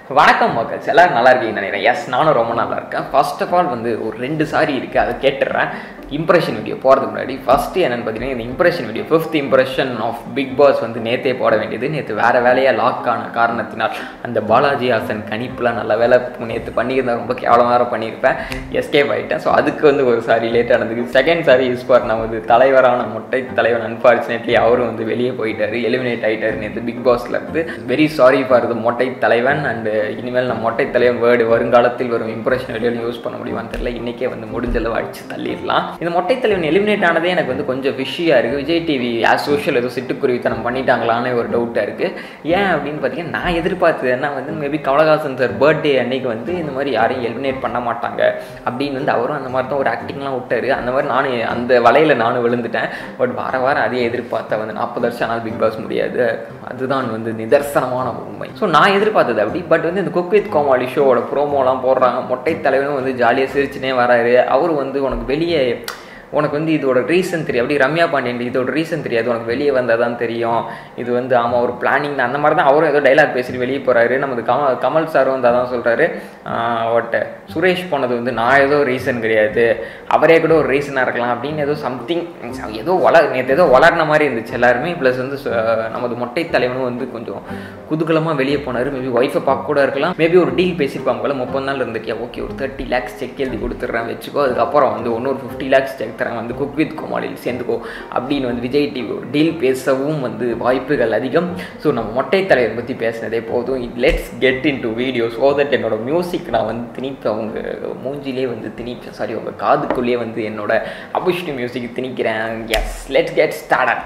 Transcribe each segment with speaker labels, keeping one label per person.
Speaker 1: வணக்கம் மக்கள்ஸ் எல்லாரும் நல்லா இருக்கீங்கன்னு நினைக்கிறேன் எஸ் நானும் ரொம்ப நல்லா இருக்கேன் ஃபர்ஸ்ட் ஆஃப் ஆல் வந்து ஒரு ரெண்டு சாரி இருக்குது அதை கேட்டுடுறேன் இம்ப்ரெஷன் வீடியோ போகிறதுக்கு முன்னாடி ஃபஸ்ட்டு என்னென்னு பார்த்தீங்கன்னா இந்த impression video fifth impression of Bigg Boss வந்து நேற்றே போட வேண்டியது நேற்று வேறு வேலையாக லாக் ஆன காரணத்தினால் அந்த பாலாஜி ஹாசன் கணிப்புலாம் நல்ல வேலை நேற்று பண்ணியிருந்தா ரொம்ப கேவலமாக வேறு பண்ணியிருப்பேன் எஸ்கேப் ஆகிட்டேன் ஸோ அதுக்கு வந்து ஒரு சாரி லேட் ஆனதுக்கு செகண்ட் சாரி யூஸ் ஃபார் நான் வந்து தலைவரான மொட்டை தலைவர் அன்ஃபார்ச்சுனேட்லி அவரும் வந்து வெளியே போயிட்டாரு எலிமினேட் ஆகிட்டார் நேற்று பிக் பாஸ்ல இருந்து வெரி சாரி ஃபார் த மொட்டை தலைவன் அண்டு இனிமேல் நான் மொட்டை தலைவன் வேர்டு வருங்காலத்தில் வரும் இம்ப்ரெஷன் வீடியோவில் யூஸ் பண்ண முடியுமான்னு தெரியல இன்றைக்கே வந்து முடிஞ்சளவு அடிச்சு தள்ளிடலாம் இந்த மொட்டை தலைவன் எலிமினேட் ஆனதே எனக்கு வந்து கொஞ்சம் விஷியாக இருக்குது விஜய் டிவி ஆஸ் சோஷியல் ஏதோ சிட்டுக்குருவித்தனம் பண்ணிட்டாங்களான்னு ஒரு டவுட்டாக இருக்குது ஏன் அப்படின்னு பார்த்தீங்கன்னா நான் எதிர்பார்த்தது என்ன வந்து மேபி கமலஹாசன் சார் பர்த்டே அன்னைக்கு வந்து இந்த மாதிரி யாரையும் எலிமினேட் பண்ண மாட்டாங்க அப்படின்னு வந்து அவரும் அந்த மாதிரி தான் ஒரு ஆக்டிங்லாம் விட்டாரு அந்த மாதிரி நானும் அந்த வலையில் நானும் விழுந்துட்டேன் பட் வார வாரம் அதே எதிர்பார்த்த வந்து நாற்பது வருஷம் ஆனால் பிக் பாஸ் முடியாது அதுதான் வந்து நிதர்சனமான உண்மை ஸோ நான் எதிர்பார்த்தது அப்படி பட் வந்து இந்த குக் வித் கோமாளி ஷோவோட ப்ரோமோலாம் போடுறாங்க மொட்டை தலைவனும் வந்து ஜாலியாக சிரிச்சுனே வராரு அவர் வந்து உனக்கு வெளியே உனக்கு வந்து இதோட ரீசன் தெரியும் அப்படி ரம்யா பாண்டியன் இதோட ரீசன் தெரியாது உனக்கு வெளியே வந்தால் தான் தெரியும் இது வந்து ஆமாம் ஒரு பிளானிங் அந்த மாதிரி தான் அவரும் ஏதோ டைலாக் பேசிட்டு வெளியே போகிறாரு நமது கம கமல் சாரும் வந்து அதான் சொல்கிறாரு அவட்ட சுரேஷ் போனது வந்து நான் ஏதோ ரீசன் கிடையாது அவரே கூட ஒரு ரீசனாக இருக்கலாம் அப்படின்னு ஏதோ சம்திங் ஏதோ வளர் நேற்று ஏதோ வளர்ன மாதிரி இருந்துச்சு எல்லாருமே ப்ளஸ் வந்து நமது மொட்டை தலைவனும் வந்து கொஞ்சம் குதூகலமாக வெளியே போனார் மேபி ஒய்ஃபை பார்க்க கூட இருக்கலாம் மேபி ஒரு டீல் பேசியிருப்பாங்க போல முப்பது நாள் இருந்துட்டியா ஓகே ஒரு தேர்ட்டி லேக்ஸ் செக் எழுதி கொடுத்துட்றேன் வச்சுக்கோ அதுக்கப்புறம் வந்து இன்னொரு ஃபிஃப்டி லேக்ஸ் செக் தரேன் வந்து குக் வித் கோமாளியில் சேர்ந்துக்கோ அப்படின்னு வந்து விஜய் டிவி ஒரு டீல் பேசவும் வந்து வாய்ப்புகள் அதிகம் ஸோ நம்ம மொட்டை தலைவர் பற்றி பேசினதே போதும் let's get into video so that என்னோட மியூசிக் நான் வந்து திணிப்பேன் அவங்க மூஞ்சிலே வந்து திணிப்பேன் சாரி உங்கள் காதுக்குள்ளேயே வந்து என்னோட அபிஷ்டு மியூசிக் திணிக்கிறேன் yes let's get start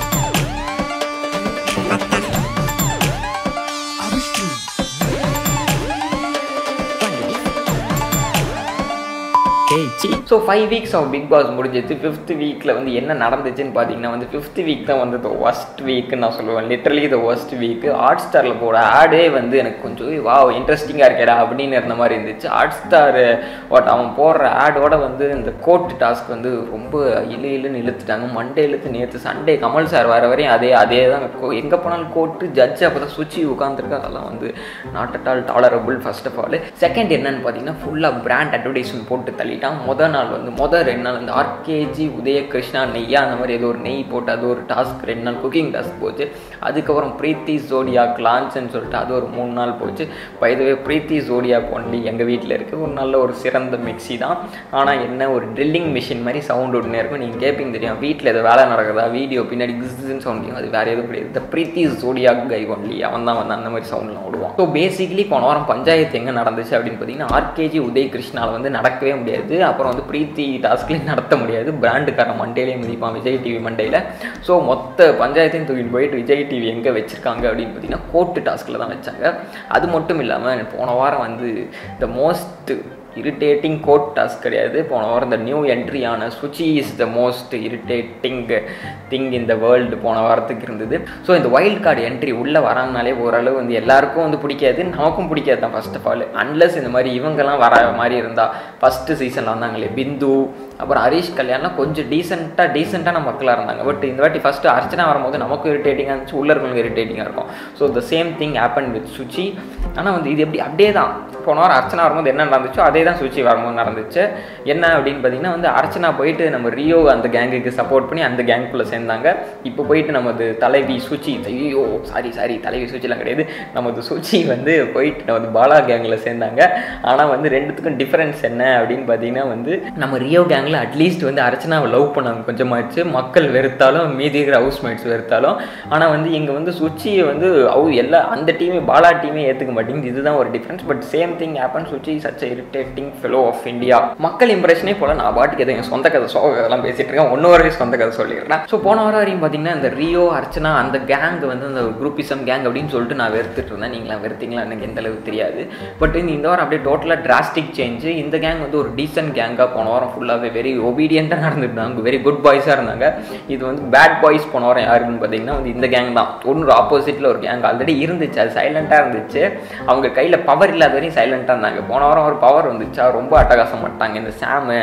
Speaker 1: so five weeks of Bigg Boss முடிஞ்சிச்சு ஃபிஃப்த் வீக்கில் வந்து என்ன நடந்துச்சுன்னு பார்த்தீங்கன்னா வந்து ஃபிஃப்த் வீக் தான் வந்து த ஒஸ்ட் வீக்குன்னு நான் சொல்லுவேன் லிட்டரலி த ஒஸ்ட் வீக்கு ஹாட் ஸ்டாரில் போட ஆடே வந்து எனக்கு கொஞ்சம் வா இன்ட்ரெஸ்டிங்காக இருக்கேடா அப்படின்னு இருந்த மாதிரி இருந்துச்சு ஹாட் ஸ்டார் பட் அவன் போடுற ஆடோட வந்து இந்த கோர்ட் டாஸ்க் வந்து ரொம்ப இழு இழுன்னு இழுத்துட்டாங்க மண்டே இழுத்து நேற்று சண்டே கமல் சார் வர வரையும் அதே அதே தான் எங்கே போனாலும் கோர்ட்டு ஜட்ஜ் அப்போ தான் சுச்சி உட்காந்துருக்கு அதெல்லாம் வந்து not at all tolerable first of all second என்னன்னு பார்த்தீங்கன்னா ஃபுல்லாக பிராண்ட் அட்வர்டைஸ்மெண்ட் போட்டு தள்ளிட்டான் மொதல் நாள் வந்து மொதல் ரெண்டு நாள் இந்த ஆர்கேஜி உதயகிருஷ்ணா நெய்யா அந்த மாதிரி ஏதோ ஒரு நெய் போட்டு அது ஒரு டாஸ்க் ரெண்டு நாள் குக்கிங் டாஸ்க் போச்சு அதுக்கப்புறம் பிரீத்தி ஜோடியாக் லான்ச்னு சொல்லிட்டு அது ஒரு மூணு நாள் போச்சு பைதவே பிரீத்தி ஜோடியாக் ஒன்லி எங்கள் வீட்டில் இருக்குது ஒரு நல்ல ஒரு சிறந்த மிக்சி தான் ஆனால் என்ன ஒரு ட்ரில்லிங் மிஷின் மாதிரி சவுண்ட் ஒன்று இருக்கும் நீங்கள் கேட்பீங்க தெரியும் வீட்டில் ஏதோ வேலை நடக்குதா வீடியோ பின்னாடி கிஸ்ன்னு சவுண்ட் அது வேறு எதுவும் கிடையாது இந்த பிரீத்தி ஜோடியாக் கை ஒன்லி அவன் தான் வந்து அந்த மாதிரி சவுண்ட்லாம் விடுவான் ஸோ பேசிக்கலி போன வாரம் பஞ்சாயத்து எங்கே நடந்துச்சு அப்படின்னு பார்த்தீங்கன்னா ஆர்கேஜி உதய் கிருஷ்ணாவில் வந்து நடக்கவே முடியாது அப்புறம் வந்து பிரீத்தி டாஸ்க்லேயும் நடத்த முடியாது பிராண்டுக்காரன் மண்டேலேயும் மதிப்பான் விஜய் டிவி மண்டேயில் ஸோ மொத்த பஞ்சாயத்தையும் தூக்கிட்டு போயிட்டு விஜய் டிவி எங்கே வச்சுருக்காங்க அப்படின்னு பார்த்தீங்கன்னா கோர்ட்டு டாஸ்கில் தான் வச்சாங்க அது மட்டும் இல்லாமல் போன வாரம் வந்து த மோஸ்ட் இரிட்டேட்டிங் கோட் டாஸ்க் கிடையாது போன வாரம் இந்த நியூ என்ட்ரியான Suchi is the most irritating thing இந்த வேர்ல்டு போன வாரத்துக்கு இருந்தது ஸோ இந்த வைல்ட் கார்டு என்ட்ரி உள்ளே வராங்கனாலே ஓரளவு வந்து எல்லாருக்கும் வந்து பிடிக்காது நமக்கும் பிடிக்காது தான் ஃபர்ஸ்ட் ஆஃப் ஆல் அன்லஸ் இந்த மாதிரி இவங்கெல்லாம் வர மாதிரி இருந்தால் ஃபஸ்ட்டு சீசனில் வந்தாங்களே பிந்து அப்புறம் ஹரீஷ் கல்யாணம் கொஞ்சம் டீசெண்டாக டீசெண்டான மக்களாக இருந்தாங்க பட் இந்த வாட்டி ஃபஸ்ட்டு அர்ச்சனா வரும்போது நமக்கும் இரிட்டேட்டிங்காக இருந்துச்சு உள்ள இருக்கவங்களுக்கு இரிட்டேட்டிங்காக இருக்கும் so the same thing happen with Suchi ஆனால் வந்து இது எப்படி அப்படியே தான் போன வாரம் அர்ச்சனா வரும்போது என்ன நடந்துச்சோ அதே தான் சுச்சி வரும்போது நடந்துச்சு என்ன அப்படின்னு பார்த்தீங்கன்னா வந்து அர்ச்சனா போயிட்டு நம்ம ரியோ அந்த கேங்குக்கு சப்போர்ட் பண்ணி அந்த கேங்குக்குள்ளே சேர்ந்தாங்க இப்போ போயிட்டு நமது தலைவி சுச்சி ஐயோ சாரி சாரி தலைவி சுச்சிலாம் கிடையாது நமது சுச்சி வந்து போயிட்டு நமது பாலா கேங்கில் சேர்ந்தாங்க ஆனால் வந்து ரெண்டுத்துக்கும் டிஃப்ரென்ஸ் என்ன அப்படின்னு பார்த்தீங்கன்னா வந்து நம்ம ரியோ கேங்கில் அட்லீஸ்ட் வந்து அர்ச்சனாவை லவ் பண்ணாங்க கொஞ்சமாச்சு மக்கள் வெறுத்தாலும் மீதி இருக்கிற ஹவுஸ்மேட்ஸ் வெறுத்தாலும் ஆனால் வந்து இங்கே வந்து சுச்சியை வந்து அவ எல்லா அந்த டீமே பாலா டீமே ஏற்றுக்க மாட்டேங்குது இதுதான் ஒரு difference but same thing happen Suchi such irritating fellow of India மக்கள் இம்ப்ரெஷனே போல நான் பாட்டுக்கு எதுவும் என் சொந்த கதை சோக கதெல்லாம் பேசிட்டு இருக்கேன் ஒன்று வரையும் சொந்த கதை சொல்லிடுறேன் ஸோ போன வாரம் வரையும் பார்த்தீங்கன்னா இந்த ரியோ அர்ச்சனா அந்த கேங் வந்து அந்த குரூப்பிசம் கேங் அப்படின்னு சொல்லிட்டு நான் வெறுத்துட்டு இருந்தேன் நீங்களா வெறுத்தீங்களா எனக்கு எந்த அளவுக்கு தெரியாது பட் இந்த வாரம் அப்படியே டோட்டலாக டிராஸ்டிக் சேஞ்சு இந்த கேங் வந்து ஒரு டீசென்ட் கேங்காக போன வாரம் ஃபுல்லாகவே வெரி ஒபீடியண்ட்டாக நடந்துருந்தாங்க வெரி குட் பாய்ஸாக இருந்தாங்க இது வந்து பேட் பாய்ஸ் போன வாரம் யாருன்னு பார்த்தீங்கன்னா வந்து இந்த கேங் தான் ஒன்று ஆப்போசிட்டில் ஒரு கேங் ஆல்ரெடி இருந்துச்சு அது சைலண்ட்டாக இருந்துச்சு அவங்க கையில் பவர் இல்லாத வரையும் சைலண்ட்டாக இருந்தாங்க போன வாரம் ஒரு பவர் வந்துச்சு ரொம்ப அட்டகாசம் பண்ணிட்டாங்க இந்த சாமு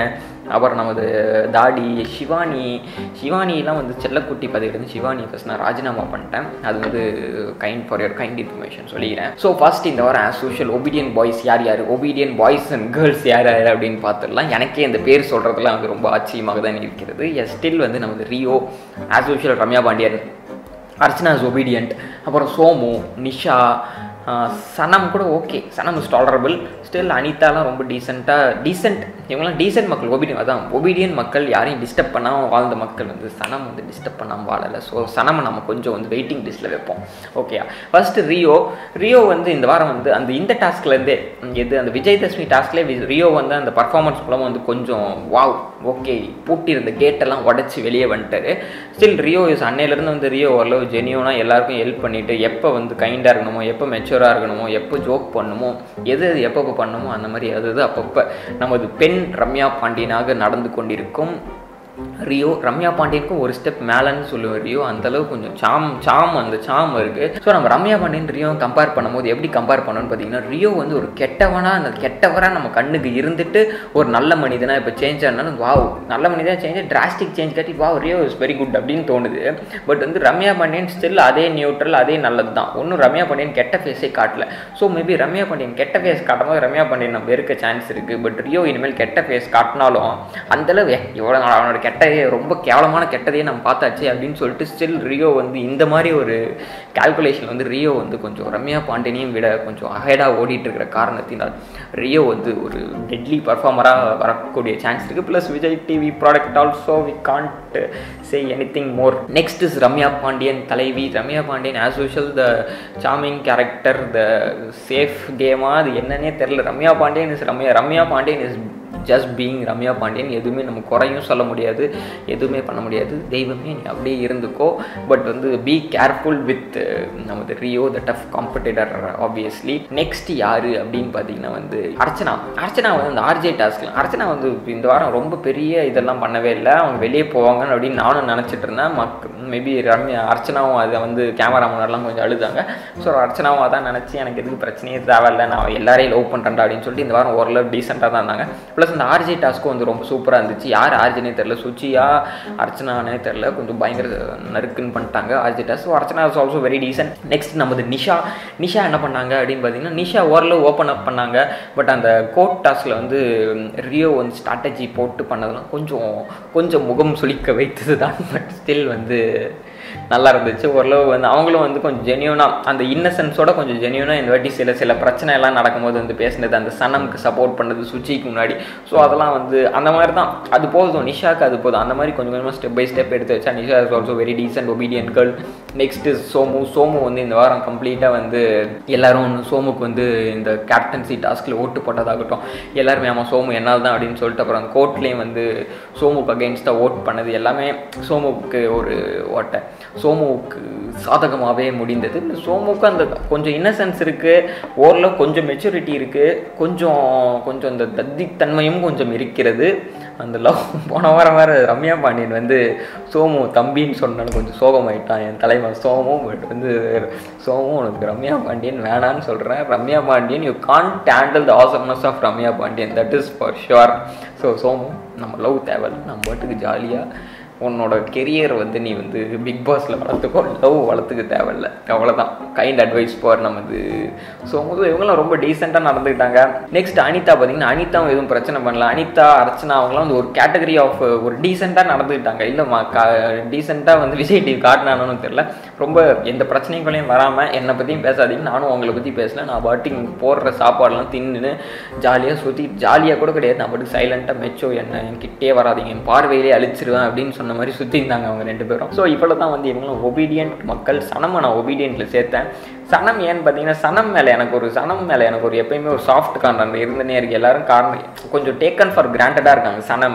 Speaker 1: அப்புறம் நமது தாடி சிவானி சிவானிலாம் வந்து செல்லக்குட்டி பதிவு இருந்து சிவானி ஃபஸ்ட் நான் ராஜினாமா பண்ணிட்டேன் அது வந்து kind for your kind information சொல்லிக்கிறேன் ஸோ ஃபர்ஸ்ட் இந்த வாரம் ஆஸ் யூஷுவல் ஒபீடியன் பாய்ஸ் யார் யார் ஒபீடியன் பாய்ஸ் அண்ட் கேர்ள்ஸ் யார் யார் அப்படின்னு பார்த்துடலாம் எனக்கே இந்த பேர் சொல்கிறதுலாம் வந்து ரொம்ப ஆச்சரியமாக தான் இருக்கிறது எஸ் ஸ்டில் வந்து நமது Rio as usual Ramya Pandian Archana is obedient அப்புறம் சோமு நிஷா ஆஹ் சனம் கூட okay Sanam is tolerable still அனிதாலாம் ரொம்ப டீசெண்டாக டீசென்ட் இவங்களாம் டீசென்ட் மக்கள் ஒபீடியன் அதான் ஒபீடியன் மக்கள் யாரையும் டிஸ்டர்ப் பண்ணாமல் வாழ்ந்த மக்கள் வந்து சனம் வந்து டிஸ்டர்ப் பண்ணாமல் வாழலை ஸோ சனமை நம்ம கொஞ்சம் வந்து வெயிட்டிங் லிஸ்ட்டில் வைப்போம் ஓகே ஃபஸ்ட்டு ரியோ ரியோ வந்து இந்த வாரம் வந்து அந்த இந்த டாஸ்க்லேருந்தே எது அந்த விஜயதசமி டாஸ்க்லேயே ரியோ வந்து அந்த பர்ஃபார்மன்ஸ் மூலமாக வந்து கொஞ்சம் வாவ் ஓகே பூட்டியிருந்த கேட்டெல்லாம் உடச்சி வெளியே வந்துட்டாரு ஸ்டில் ரியோ இஸ் அன்னையிலேருந்து வந்து ரியோ ஓரளவு ஜெனியூனாக எல்லாருக்கும் ஹெல்ப் பண்ணிவிட்டு எப்போ வந்து கைண்டாக இருக்கணுமோ எப்போ மெச்சூராக இருக்கணுமோ எப்போ ஜோக் பண்ணணுமோ எது எது எப்பப்போ பண்ணணுமோ அந்த மாதிரி அது இது அப்பப்போ நமது பெண் ரம்யா பாண்டியனாக நடந்து கொண்டிருக்கும் ரியோ ரம்யா பாண்டியனுக்கும் ஒரு ஸ்டெப் மேலேன்னு சொல்லுவேன் ரியோ அந்த அளவுக்கு கொஞ்சம் சாம் சாம் அந்த சாம் இருக்கு ஸோ நம்ம ரம்யா பாண்டியன் ரியோ கம்பேர் பண்ணும்போது எப்படி கம்பேர் பண்ணணும்னு பார்த்தீங்கன்னா ரியோ வந்து ஒரு கெட்டவனா அந்த கெட்டவரா நம்ம கண்ணுக்கு இருந்துட்டு ஒரு நல்ல மனிதனா இப்போ சேஞ்ச் ஆனாலும் வாவ் நல்ல மனிதனா சேஞ்ச் டிராஸ்டிக் சேஞ்ச் காட்டி wow Rio is very good அப்படின்னு தோணுது பட் வந்து ரம்யா பாண்டியன் ஸ்டில் அதே நியூட்ரல் அதே நல்லது தான் ஒன்றும் ரம்யா பாண்டியன் கெட்ட ஃபேஸே காட்டல ஸோ மேபி ரம்யா பாண்டியன் கெட்ட ஃபேஸ் காட்டும் போது ரம்யா பாண்டியன் நம்ம இருக்க சான்ஸ் இருக்குது பட் ரியோ இனிமேல் கெட்ட ஃபேஸ் காட்டினாலும் அந்தளவு எவ்வளோ நாள் அவனோட கெட்டதே ரொம்ப கேவலமான கெட்டதையே நம்ம பார்த்தாச்சு அப்படின்னு சொல்லிட்டு ஸ்டில் ரியோ வந்து இந்த மாதிரி ஒரு கால்குலேஷன் வந்து ரியோ வந்து கொஞ்சம் ரம்யா பாண்டியனையும் விட கொஞ்சம் அஹேடாக ஓடிட்டு இருக்கிற காரணத்தினால் ரியோ வந்து ஒரு டெட்லி பர்ஃபார்மராக வரக்கூடிய சான்ஸ் இருக்குது plus Vijay TV product also we can't say anything more next is Ramya Pandian தலைவி Ramya Pandian as usual the charming character the safe கேமா அது என்னன்னே தெரில Ramya Pandian is Ramya Ramya Pandian is just being Ramya Pandian எதுவுமே நம்ம குறையும் சொல்ல முடியாது எதுவுமே பண்ண முடியாது தெய்வமே நீ அப்படியே இருந்துக்கோ பட் வந்து பி கேர்ஃபுல் வித் நமது Rio the tough competitor obviously next யாரு அப்படின்னு பார்த்தீங்கன்னா வந்து அர்ச்சனா அர்ச்சனா வந்து அந்த ஆர்ஜே டாஸ்க்லாம் அர்ச்சனா வந்து இந்த வாரம் ரொம்ப பெரிய இதெல்லாம் பண்ணவே இல்லை அவங்க வெளியே போவாங்கன்னு அப்படின்னு நானும் நினச்சிட்டு இருந்தேன் மக் மேபி ரம்யா அர்ச்சனாவும் அதை வந்து கேமரா முன்னாடிலாம் கொஞ்சம் அழுதாங்க ஸோ அர்ச்சனாவும் அதான் நினச்சி எனக்கு எதுக்கு பிரச்சனையே தேவையில்ல நான் எல்லாரையும் லவ் பண்ணுறேன்டா அப்படின்னு சொல்லிட்டு இந்த வாரம் ஓரளவு டீசெண்டாக தான் இருந்தாங்க ப்ளஸ் அந்த ஆர்ஜே டாஸ்க்கும் வந்து ரொம்ப சூப்பராக இருந்துச்சு யார் ஆர்ஜினே தெரில சுச்சியா அர்ச்சனானே தெரில கொஞ்சம் பயங்கர நறுக்குன்னு பண்ணிட்டாங்க RJ task so Archana is also very decent next நமது நிஷா நிஷா என்ன பண்ணாங்க அப்படின்னு பார்த்தீங்கன்னா நிஷா ஓரளவு ஓப்பன் அப் பண்ணாங்க பட் அந்த கோட் டாஸ்கில் வந்து ரியோ வந்து ஸ்ட்ராட்டஜி போட்டு பண்ணதெல்லாம் கொஞ்சம் கொஞ்சம் முகம் சுளிக்க வைத்தது தான் பட் ஸ்டில் வந்து நல்லா இருந்துச்சு ஓரளவு வந்து அவங்களும் வந்து கொஞ்சம் ஜென்யூனாக அந்த இன்னசென்ஸோட கொஞ்சம் ஜென்யூனாக இந்த வாட்டி சில சில பிரச்சனை எல்லாம் நடக்கும்போது வந்து பேசினது அந்த சனம்க்கு சப்போர்ட் பண்ணது சுச்சிக்கு முன்னாடி ஸோ அதெல்லாம் வந்து அந்த மாதிரி தான் அது போதும் நிஷாக்கு அது போதும் அந்த மாதிரி கொஞ்சம் கொஞ்சமாக ஸ்டெப் பை ஸ்டெப் எடுத்து வச்சா Nisha is also very decent obedient girl next Somu Somu வந்து இந்த வாரம் கம்ப்ளீட்டாக வந்து எல்லாரும் வந்து சோமுக்கு வந்து இந்த கேப்டன்சி டாஸ்கில் ஓட்டு போட்டதாகட்டும் எல்லாருமே ஆமாம் சோமு என்னால் தான் அப்படின்னு சொல்லிட்டு அப்புறம் கோர்ட்லேயும் வந்து சோமுக்கு அகெயின்ஸ்டாக ஓட் பண்ணது எல்லாமே சோமுக்கு ஒரு ஓட்டை சோமுவுக்கு சாதகமாகவே முடிந்தது சோமுக்கு அந்த கொஞ்சம் இன்னசென்ஸ் இருக்குது ஓரளவு கொஞ்சம் மெச்சூரிட்டி இருக்குது கொஞ்சம் கொஞ்சம் அந்த தத்தித்தன்மையும் கொஞ்சம் இருக்கிறது அந்த லவ் போன வாரம் வேறு ரம்யா பாண்டியன் வந்து சோமு தம்பின்னு சொன்னாலும் கொஞ்சம் சோகமாயிட்டான் என் தலைவன் சோமு பட் வந்து சோமு உனக்கு ரம்யா பாண்டியன் வேணான்னு சொல்கிறேன் Ramya Pandian you can't handle the awesomeness of Ramya Pandian that is for sure so Somu நம்ம லவ் தேவையில்ல நம்ம பாட்டுக்கு ஜாலியாக உன்னோட கெரியர் வந்து நீ வந்து பிக் பாஸில் வளர்த்துக்கோ லவ் வளர்த்துக்க தேவையில்ல அவ்வளோதான் கைண்ட் அட்வைஸ் ஃபார் நமது ஸோ முதல்ல இவங்களாம் ரொம்ப டீசெண்டாக நடந்துக்கிட்டாங்க நெக்ஸ்ட் அனிதா பார்த்தீங்கன்னா அனிதாவும் எதுவும் பிரச்சனை பண்ணல அனிதா அர்ச்சனா அவங்களாம் வந்து ஒரு கேட்டகரி ஆஃப் ஒரு டீசெண்டாக நடந்துக்கிட்டாங்க இல்லைம்மா கா டீசெண்டாக வந்து விஜய் டிவி காட்டினானு தெரில ரொம்ப எந்த பிரச்சனைகளையும் வராமல் என்னை பற்றியும் பேசாதீங்க நானும் உங்களை பற்றி பேசல நான் பாட்டிங் போடுற சாப்பாடெல்லாம் தின்னு ஜாலியாக சுற்றி ஜாலியாக கூட கிடையாது நான் பாட்டுக்கு சைலண்ட்டாக மெச்சோ என்ன என்கிட்டே வராதிங்க என் பார்வையிலே அழிச்சிருவேன் அப்படின்னு சொன்ன மாதிரி சுற்றி இருந்தாங்க அவங்க ரெண்டு பேரும் ஸோ இவ்வளோ தான் வந்து இவங்களும் ஒபீடியன்ட் மக்கள் சனமை நான் ஒபீடியன்ட்டில் சேர்த்தேன் சனம் ஏன்னு பார்த்தீங்கன்னா சனம் மேலே எனக்கு ஒரு சனம் மேலே எனக்கு ஒரு எப்பயுமே ஒரு சாஃப்ட் கார்னர் இருந்துனே இருக்கு எல்லாரும் காரணம் கொஞ்சம் டேக்கன் ஃபார் கிராண்டடாக இருக்காங்க சனமை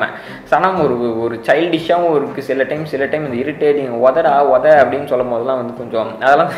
Speaker 1: சனம் ஒரு ஒரு சைல்டிஷாகவும் இருக்குது சில டைம் சில டைம் இந்த இரிட்டேட்டிங் உதடா உத அப்படின்னு சொல்லும் போதெல்லாம் வந்து கொஞ்சம் அதெல்லாம்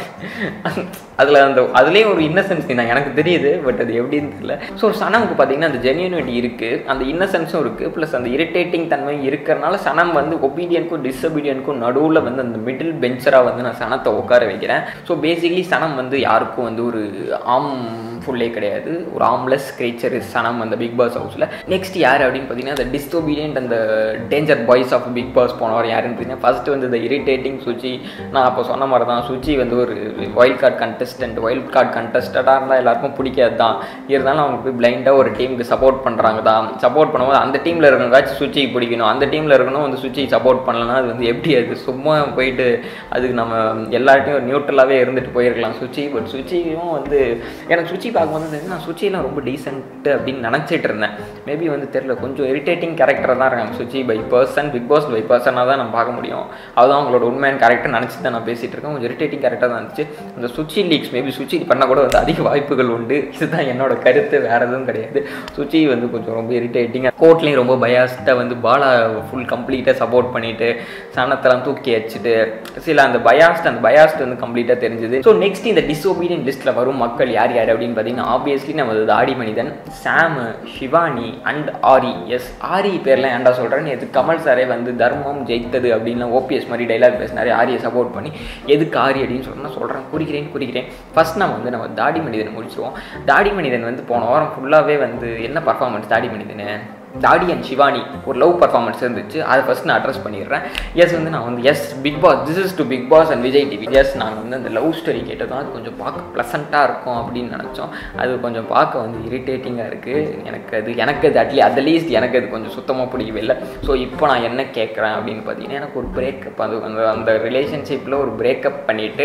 Speaker 1: அதில் அந்த அதுலேயும் ஒரு இன்னசென்ஸ் தான் எனக்கு தெரியுது பட் அது எப்படின்னு தெரியல ஸோ சனமுக்கு பார்த்தீங்கன்னா அந்த ஜென்யூனிட்டி இருக்குது அந்த இன்னசென்ஸும் இருக்குது ப்ளஸ் அந்த இரிட்டேட்டிங் தன்மை இருக்கிறனால சனம் வந்து ஒபீடியனுக்கும் டிஸ்ஒபீடியனுக்கும் நடுவில் வந்து அந்த மிடில் பெஞ்சராக வந்து நான் சனத்தை உட்கார வைக்கிறேன் ஸோ பேசிக்லி சனம் வந்து யாருக்கும் வந்து ஒரு ஆம் ஃபுல்லே கிடையாது ஒரு ஆம்லெஸ் கிரேச்சர் சனம் அந்த பிக் பாஸ் ஹவுஸில் நெக்ஸ்ட் யார் அப்படின்னு பார்த்தீங்கன்னா அந்த டிஸ்டோபீடியன்ட் அந்த danger boys of Bigg Boss போனவர் யாருன்னு பார்த்தீங்கன்னா ஃபஸ்ட்டு வந்து இந்த இரிட்டேட்டிங் சுச்சி நான் அப்போ சொன்ன மாதிரி தான் சுச்சி வந்து ஒரு wild card contestant wild card கண்டஸ்டடாக இருந்தால் எல்லாருக்கும் பிடிக்காது தான் இருந்தாலும் அவங்க போய் பிளைண்டாக ஒரு டீமுக்கு சப்போர்ட் பண்ணுறாங்க தான் சப்போர்ட் பண்ணும்போது அந்த டீமில் இருக்கவங்காச்சும் சுச்சிக்கு பிடிக்கணும் அந்த டீமில் இருக்கணும் வந்து சுச்சி சப்போர்ட் பண்ணலன்னா அது வந்து எப்படி அது சும்மா போயிட்டு அதுக்கு நம்ம எல்லார்ட்டையும் ஒரு நியூட்ரலாகவே இருந்துட்டு போயிருக்கலாம் சுச்சி பட் சுச்சியும் வந்து எனக்கு சுச்சி பார்க்கும்போது வந்து நான் சுச்சியெல்லாம் ரொம்ப டீசென்ட் அப்படின்னு நினச்சிட்டு இருந்தேன் மேபி வந்து தெரில கொஞ்சம் இரிட்டேட்டிங் கேரக்டர் தான் இருக்காங்க Suchi by person Bigg Boss by பர்சனாக தான் நம்ம பார்க்க முடியும் அதுதான் அவங்களோட உண்மையான கேரக்டர் நினச்சி தான் நான் பேசிகிட்டு இருக்கேன் கொஞ்சம் இரிட்டேட்டிங் கேரக்டர் தான் இருந்துச்சு அந்த சுச்சி லீக்ஸ் மேபி சுச்சி பண்ணால் கூட வந்து அதிக வாய்ப்புகள் உண்டு இதுதான் என்னோட கருத்து வேறு எதுவும் கிடையாது சுச்சி வந்து கொஞ்சம் ரொம்ப இரிட்டேட்டிங் கோர்ட்லேயும் ரொம்ப பயாஸ்ட்டாக வந்து பாலா ஃபுல் கம்ப்ளீட்டாக சப்போர்ட் பண்ணிட்டு சனத்தெல்லாம் தூக்கி வச்சுட்டு சில அந்த பயாஸ்ட் அந்த பயாஸ்ட் வந்து கம்ப்ளீட்டாக தெரிஞ்சுது ஸோ நெக்ஸ்ட் இந்த டிஸ்ஒபீடியன் லிஸ்ட்டில் வரும் மக்கள் யார் யார் அப்படின்னு பார்த்தீங்கன்னா ஆப்வியஸ்லி நம்ம தாடி மனிதன் சாம் சிவானி அண்ட் ஆரி எஸ் ஆரி பேர்லாம் ஏன்டா சொல்கிறேன்னு எது கமல் சாரே வந்து தர்மம் ஜெயித்தது அப்படின்லாம் ஓபிஎஸ் மாதிரி டைலாக் பேசினாரு ஆரியை சப்போர்ட் பண்ணி எதுக்கு ஆரி அப்படின்னு சொல்லி நான் சொல்கிறேன் குறிக்கிறேன் குறிக்கிறேன் ஃபர்ஸ்ட் நம்ம வந்து நம்ம தாடி மனிதனை முடிச்சிருவோம் தாடி மனிதன் வந்து போன வாரம் ஃபுல்லாகவே வந்து என்ன பர்ஃபார்மன்ஸ் தாடி மனிதனு தாடி அண்ட் சிவானி ஒரு லவ் பர்ஃபார்மன்ஸ் இருந்துச்சு அதை ஃபஸ்ட் நான் அட்ரஸ் பண்ணிடுறேன் எஸ் வந்து நான் வந்து yes Bigg Boss this is to Bigg Boss and Vijay TV yes நாங்கள் வந்து அந்த லவ் ஸ்டோரி கேட்டதும் அது கொஞ்சம் பார்க்க ப்ளசண்ட்டாக இருக்கும் அப்படின்னு நினச்சோம் அது கொஞ்சம் பார்க்க வந்து இரிட்டேட்டிங்காக இருக்குது எனக்கு அது எனக்கு அது அட்லீஸ்ட் அட்லீஸ்ட் எனக்கு அது கொஞ்சம் சுத்தமாக பிடிக்கவே இல்லை ஸோ இப்போ நான் என்ன கேட்குறேன் அப்படின்னு பார்த்தீங்கன்னா எனக்கு ஒரு பிரேக்கப் அது அந்த அந்த ரிலேஷன்ஷிப்பில் ஒரு பிரேக்கப் பண்ணிவிட்டு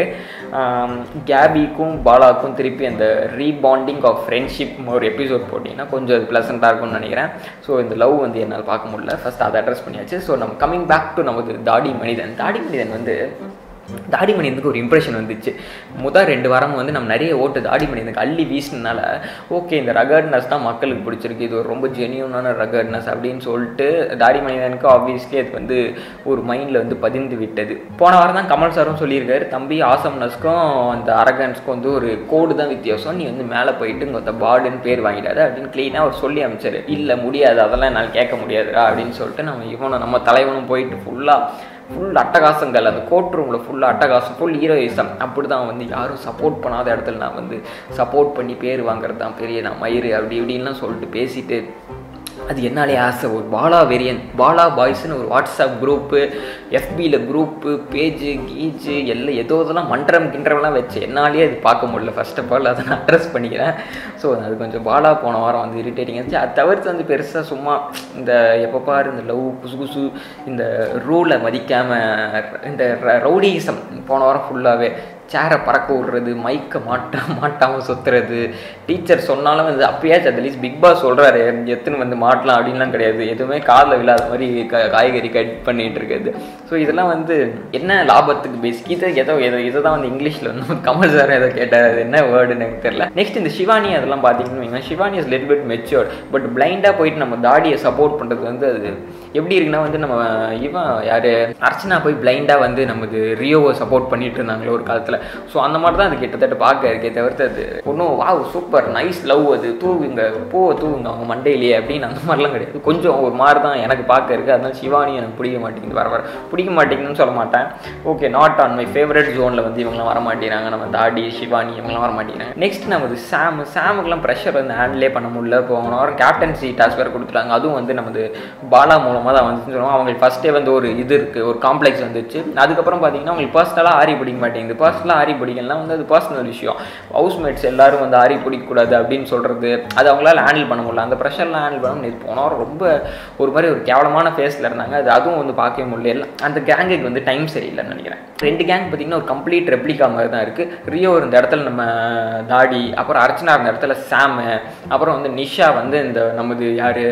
Speaker 1: கேபிக்கும் பாலாவுக்கும் திருப்பி அந்த ரீபாண்டிங் ஆஃப் ஃப்ரெண்ட்ஷிப் ஒரு எபிசோட் போட்டிங்கன்னா கொஞ்சம் அது ப்ளசண்ட்டாக இருக்கும்னு நினைக்கிறேன் ஸோ இந்த லவ் வந்து என்னால் பார்க்க முடியல ஃபஸ்ட் அதை அட்ரஸ் பண்ணியாச்சு ஸோ நம்ம கம்மிங் பேக் டு நமது தாடி மனிதன் தாடி மனிதன் வந்து தாடி மனிதனுக்கு ஒரு இம்ப்ரெஷன் வந்துச்சு முதல் ரெண்டு வாரமும் வந்து நம்ம நிறைய ஓட்டு தாடி மனிதனுக்கு அள்ளி வீசினால ஓகே இந்த ரகர்ட்னஸ் தான் மக்களுக்கு பிடிச்சிருக்கு இது ஒரு ரொம்ப ஜெனியூனான ரகர்ட்னஸ் அப்படின்னு சொல்லிட்டு தாடி மனிதனுக்கு ஆப்வியஸ்லி அது வந்து ஒரு மைண்டில் வந்து பதிந்து விட்டது போன வாரம் தான் கமல் சாரும் சொல்லியிருக்காரு தம்பி ஆசம்னஸ்க்கும் அந்த அரகன்ஸ்க்கும் வந்து ஒரு கோடு தான் வித்தியாசம் நீ வந்து மேலே போயிட்டு இங்கே பாடுன்னு பேர் வாங்கிடாத அப்படின்னு க்ளீனாக அவர் சொல்லி அமைச்சாரு இல்லை முடியாது அதெல்லாம் என்னால் கேட்க முடியாதுடா அப்படின்னு சொல்லிட்டு நம்ம இவனை நம்ம தலைவனும் போயிட்டு ஃபுல்லாக ஃபுல் அட்டகாசங்கள் அந்த கோர்ட் ரூமில் ஃபுல்லாக அட்டகாசம் ஃபுல் ஹீரோயிசம் அப்படி தான் வந்து யாரும் சப்போர்ட் பண்ணாத இடத்துல நான் வந்து சப்போர்ட் பண்ணி பேர் வாங்குறது தான் பெரிய நான் மயிறு அப்படி இப்படின்லாம் சொல்லிட்டு பேசிட்டு அது என்னாலே ஆசை ஒரு பாலா வெரியன் பாலா பாய்ஸ்னு ஒரு வாட்ஸ்அப் குரூப்பு எஃபியில் குரூப்பு பேஜு கீஜு எல்லாம் ஏதோ இதெல்லாம் மன்றம் கிண்டரெல்லாம் வச்சு என்னாலே அது பார்க்க முடியல ஃபர்ஸ்ட் ஆஃப் ஆல் அதை நான் அட்ரஸ் பண்ணிக்கிறேன் ஸோ அது கொஞ்சம் பாலா போன வாரம் வந்து இரிட்டேட்டிங் இருந்துச்சு அது தவிர்த்து வந்து பெருசாக சும்மா இந்த எப்போ பாரு இந்த லவ் குசு குசு இந்த ரூலை மதிக்காமல் இந்த ரவுடிசம் போன வாரம் ஃபுல்லாகவே சேரை பறக்க விடுறது மைக்கை மாட்ட மாட்டாமல் சுற்றுறது டீச்சர் சொன்னாலும் வந்து அப்பயாச்சும் அட்லீஸ்ட் பிக் பாஸ் சொல்கிறாரு எத்தனை வந்து மாட்டலாம் அப்படின்லாம் கிடையாது எதுவுமே காதில் விழாத மாதிரி க காய்கறி கட் பண்ணிகிட்டு இருக்குது ஸோ இதெல்லாம் வந்து என்ன லாபத்துக்கு பேசிக் இதை ஏதோ ஏதோ இதை தான் வந்து இங்கிலீஷில் வந்து கமல் சார் ஏதோ கேட்டார் அது என்ன வேர்டுன்னு எனக்கு தெரியல நெக்ஸ்ட் இந்த சிவானி அதெல்லாம் பார்த்தீங்கன்னு வைங்க Shivani is little bit matured but பிளைண்டாக போயிட்டு நம்ம தாடியை சப்போர்ட் பண்ணுறது வந்து அது எப்படி இருக்குன்னா வந்து நம்ம இவன் யார் அர்ச்சனா போய் பிளைண்டாக வந்து நமக்கு ரியோவை சப்போர்ட் பண்ணிட்டு இருந்தாங்களே ஒரு காலத்தில் ஸோ அந்த மாதிரி தான் அது கிட்டத்தட்ட பார்க்க இருக்கே தவிர்த்து அது ஒன்றும் வாவ் சூப்பர் நைஸ் லவ் அது தூவுங்க பூவை தூவுங்க அவங்க மண்டையிலேயே அப்படின்னு அந்த மாதிரிலாம் கிடையாது கொஞ்சம் ஒரு மாதிரி தான் எனக்கு பார்க்க இருக்குது அதனால சிவானி எனக்கு பிடிக்க மாட்டேங்குது வர வர பிடிக்க மாட்டேங்குதுன்னு சொல்ல மாட்டேன் okay not on my favourite ஜோனில் வந்து இவங்களாம் வர மாட்டேங்கிறாங்க நம்ம தாடி சிவானி இவங்களாம் வர மாட்டேங்கிறாங்க நெக்ஸ்ட் நமது சாம் சாமுக்கெல்லாம் ப்ரெஷர் வந்து ஹேண்டிலே பண்ண முடியல போன வாரம் கேப்டன்சி டாஸ்க் வேறு கொடுத்துட்டாங்க அதுவும் வந்து நமது பாலா மூலமாக தான் வந்து சொல்லுவாங்க அவங்களுக்கு ஃபஸ்ட்டே வந்து ஒரு இது இருக்குது ஒரு காம்ப்ளெக்ஸ் வந்துச்சு அதுக்கப்புறம் பார்த்தீங்கன்னா அவங்களுக்கு பர்சனலாக ஆரி பிடிக்க மாட்டேங்குது பர்சனலாக ஆரி பிடிக்கலாம் வந்து அது பர்சனல் விஷயம் ஹவுஸ்மேட்ஸ் எல்லாரும் வந்து ஆரி பிடிக்கக்கூடாது அப்படின்னு சொல்கிறது அது அவங்களால ஹேண்டில் பண்ண முடியல அந்த ப்ரெஷர்லாம் ஹேண்டில் பண்ண முடியாது போன வாரம் ரொம்ப ஒரு மாதிரி ஒரு கேவலமான ஃபேஸில் இருந்தாங்க அது அதுவும் வந்து பார்க்கவே முடியல அந்த கேங்குக்கு வந்து டைம் சரியில்லைன்னு நினைக்கிறேன் ரெண்டு கேங் பார்த்தீங்கன்னா ஒரு கம்ப்ளீட் ரெப்ளிகா மாதிரி தான் இருக்குது ரியோ இருந்த இடத்துல நம்ம தாடி அப்புறம் அர்ச்சனா இருந்த இடத்துல சாமு அப்புறம் வந்து நிஷா வந்து இந்த நமது யார்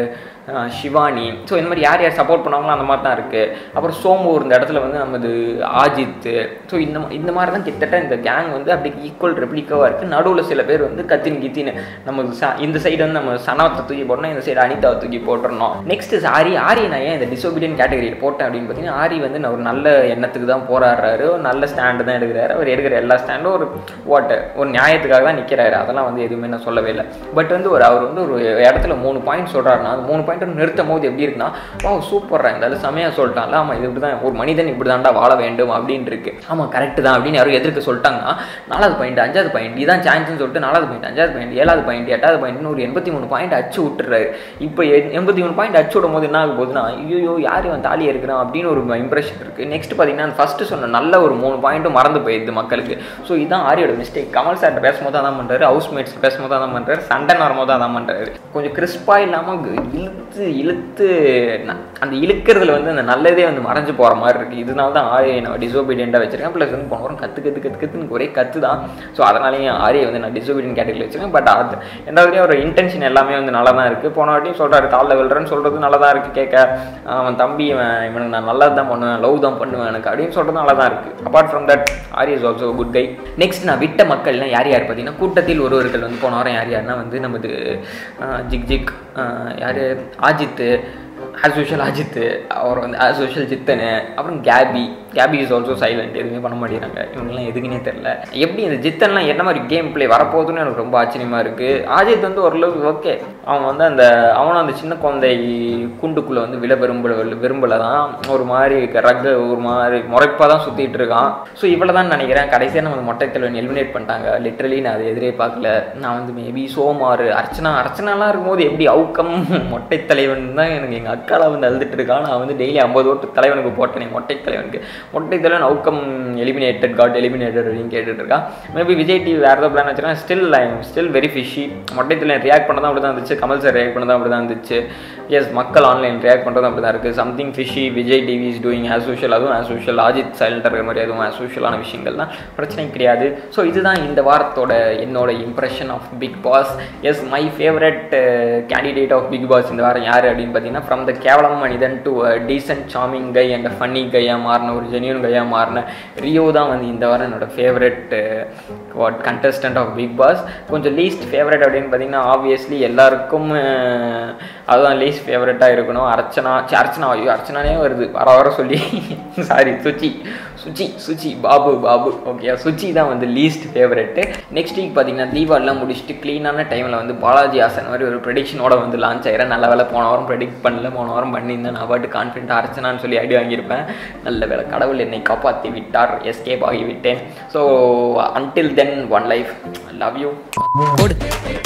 Speaker 1: அஹ் சிவானி ஸோ இந்த மாதிரி யார் யார் சப்போர்ட் பண்ணாங்களோ அந்த மாதிரி தான் இருக்குது அப்புறம் சோமு இந்த இடத்துல வந்து நமது ஆஜித் ஸோ இந்த மா- இந்த மாதிரி தான் கிட்டத்தட்ட இந்த கேங் வந்து அப்படி ஈக்குவல் ரெப்ளிக்காவாக இருக்குது நடுவில் சில பேர் வந்து கத்தின் கித்தின்னு நம்ம ச- இந்த சைடு வந்து நம்ம சனவத்தை தூக்கி போடணும் இந்த சைடு அனிதாவை தூக்கி போட்டுறணும் நெக்ஸ்ட் ஆரி ஆரி நான் ஏன் இந்த டிசோபீடியன் கேட்டகரியில் போட்டேன் அப்படின்னு பார்த்தீங்கன்னா ஆரி வந்து நான் ஒரு நல்ல எண்ணத்துக்கு தான் போராடுறாரு ஒரு நல்ல ஸ்டாண்டு தான் எடுக்கிறாரு அவர் எடுக்கிற எல்லா ஸ்டாண்டும் ஒரு வாட் ஒரு நியாயத்துக்காக தான் நிற்கிறாரு அதெல்லாம் வந்து எதுவுமே நான் சொல்லவே இல்லை பட் வந்து ஒரு அவர் வந்து ஒரு இடத்துல மூணு பாயிண்ட் சொல்கிறாருன்னா அந்த மூணு பாயிண்ட் நிறுத்தும் போது எப்படி இருக்குன்னா வா சூப்பர்ரா இந்த சமயம் சொல்லிட்டான்ல ஆமாம் இது இப்படி தான் ஒரு மனிதன் இப்படி தான்டா வாழ வேண்டும் அப்படின்னு இருக்கு ஆமாம் கரெக்ட் தான் அப்படின்னு யாரும் எதிர்க்க சொல்லிட்டாங்கன்னா நாலாவது பாயிண்ட் அஞ்சாவது பாயிண்ட் இதான் சான்ஸ்னு சொல்லிட்டு நாலாவது பாயிண்ட் அஞ்சாவது பாயிண்ட் ஏழாவது பாயிண்ட் எட்டாவது பாயிண்ட் ஒரு எண்பத்தி மூணு பாயிண்ட் அச்சு விட்டுறாரு இப்போ எண்பத்தி மூணு பாயிண்ட் அச்சு விடும் போது என்ன ஆக போகுதுன்னா ஐயோ யார் இவன் தாலி இருக்கிறான் அப்படின்னு ஒரு இம்ப்ரெஷன் இருக்குது நெக்ஸ்ட் பார்த்தீங்கன்னா ஃபஸ்ட்டு சொன்ன நல்ல ஒரு மூணு பாயிண்ட்டும் மறந்து போயிடுது மக்களுக்கு ஸோ இதான் ஆரியோட மிஸ்டேக் கமல் சார் பேசும்போது தான் பண்ணுறாரு ஹவுஸ் மேட்ஸ் பேசும்போது தான் பண்ணுறாரு சண்டை வரும்போது தான் பண்ணுறாரு கொஞ்சம் கிறிஸ்பாக இல்லாமல் இழுத்து இழுத்து ந- அந்த இழுக்கிறதுல வந்து அந்த நல்லதே வந்து மறைஞ்சு போகிற மாதிரி இருக்குது இதனால தான் ஆரியை நான் டிசோபீடியண்ட்டாக வச்சிருக்கேன் ப்ளஸ் வந்து போன வாரம் கற்று கற்று கற்று கற்றுன்னு ஒரே கற்று தான் ஸோ அதனாலேயே ஆரியை வந்து நான் டிசோபீடியன் கேட்டகரியில் வச்சிருக்கேன் பட் அது ரெண்டாவது ஒரு இன்டென்ஷன் எல்லாமே வந்து நல்லா தான் இருக்குது போன வாட்டியும் சொல்கிறாரு காலில் விழுறேன்னு சொல்கிறது நல்லா தான் இருக்குது கேட்க அவன் தம்பி இவன் இவனுக்கு நான் நல்லது தான் பண்ணுவேன் லவ் தான் பண்ணுவேன் எனக்கு அப்படின்னு சொல்கிறது நல்லா தான் இருக்குது apart from that Aari is also good guy next நான் விட்ட மக்கள்லாம் யார் யார் பார்த்தீங்கன்னா கூட்டத்தில் ஒருவர்கள் வந்து போன வாரம் யார் யாருன்னா வந்து நமது ஆஹ், ஜிக் ஜிக் யார் ஆஜித்து ஆஸ் யூஷுவல் அஜித் அவர் வந்து ஆஸ் யூஷுவல் ஜித்தனு அப்புறம் Gabi Gabi is also silent எதுவுமே பண்ண மாட்டேங்கிறாங்க இவங்கெல்லாம் எதுக்குன்னே தெரில எப்படி இந்த ஜித்தன்லாம் என்ன மாதிரி கேம் ப்ளே வரப்போகுதுன்னு எனக்கு ரொம்ப ஆச்சரியமாக இருக்குது அஜித் வந்து ஓரளவுக்கு ஓகே அவன் வந்து அந்த அவனும் அந்த சின்ன குழந்தை குண்டுக்குள்ளே வந்து விழ விரும்பல விரும்பலை தான் ஒரு மாதிரி ரக்கு ஒரு மாதிரி முறைப்பாக தான் சுற்றிட்டு இருக்கான் ஸோ இவ்வளோ தான் நினைக்கிறேன் கடைசியாக நம்ம மொட்டை தலைவன் எலிமினேட் பண்ணிட்டாங்க லிட்ரலி நான் அதை எதிரே பார்க்கல நான் வந்து மேபி சோமாறு அர்ச்சனா அர்ச்சனாலாம் இருக்கும்போது எப்படி அவுக்கம் மொட்டை தலைவன் தான் எனக்கு எங்கள் அக்கால வந்து அழுதுட்டு இருக்கான் நான் வந்து டெய்லி ஐம்பது ஓட்டு தலைவனுக்கு போட்டேனே மொட்டை தலைவனுக்கு மொட்டை தலைவன் அவுக்கம் எலிமினேட்டட் காட் எலிமினேட்டட் அப்படின்னு கேட்டுட்டு இருக்கான் மேபி விஜய் டிவி வேறு ஏதோ பிளான் வச்சுருக்கேன் still I am still very fishy மொட்டை தலைவன் ரியாக்ட் பண்ணதான் அப்படி தான் இருந்துச்சு கமல் சார் ரியாக்ட் பண்ணதான் அப்படி தான் இருந்துச்சு எஸ் மக்கள் ஆன்லைன் ரியாக்ட் பண்ணுறதும் அப்படி தான் இருக்குது something fishy Vijay TV is doing as usual அதுவும் ஆஸ் யூஷுவல் அஜித் சைலண்டாக இருக்கிற மாதிரி அதுவும் ஆஸ் யூஷுவலான விஷயங்கள் தான் பிரச்சனை கிடையாது ஸோ இதுதான் இந்த வாரத்தோட என்னோட impression of Bigg Boss yes my favourite candidate of Bigg Boss இந்த வாரம் யார் அப்படின்னு பார்த்தீங்கன்னா ஃப்ரம் த கேவலம் மனிதன் to decent charming guy and funny கையாக மாறின ஒரு ஜென்யூன் கையாக மாறின ரியோ தான் வந்து இந்த வாரம் என்னோட favourite what contestant of Bigg Boss கொஞ்சம் லீஸ்ட் ஃபேவரட் அப்படின்னு பார்த்தீங்கன்னா ஆப்வியஸ்லி எல்லாருக்கும் அஹ், அதுதான் லீஸ்ட் ஃபேவரட்டாக இருக்கணும் அர்ச்சனா ச்சே, அர்ச்சனா ஐயோ அர்ச்சனானே வருது வர வர சொல்லி சாரி சுச்சி சுச்சி சுச்சி பாபு பாபு ஓகே சுச்சி தான் வந்து லீஸ்ட் ஃபேவரெட்டு நெக்ஸ்ட் வீக் பார்த்தீங்கன்னா தீபாவளிலாம் முடிச்சுட்டு க்ளீனான டைமில் வந்து பாலாஜி ஆசன் மாதிரி ஒரு ப்ரெடிக்ஷனோட வந்து லான்ச் ஆகிறேன் நல்ல வேலை போன வாரம் ப்ரெடிக்ட் பண்ணல போன வாரம் பண்ணியிருந்தேன் நான் பாட்டு கான்ஃபிடென்ட் அர்ச்சனான்னு சொல்லி அடி வாங்கியிருப்பேன் நல்ல வேலை கடவுள் என்னை காப்பாற்றி விட்டார் எஸ்கேப் ஆகிவிட்டேன் so until then one life love you
Speaker 2: போடு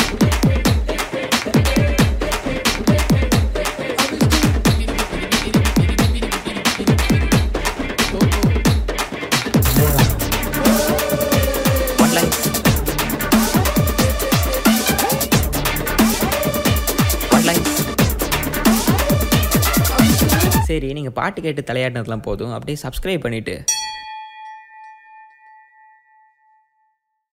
Speaker 1: ஒன் லைஃப் ஒன் லைஃப்
Speaker 2: சரி நீங்கள் பாட்டு கேட்டு தலையாட்டினதுலாம் போதும் அப்படியே சப்ஸ்கிரைப் பண்ணிவிட்டு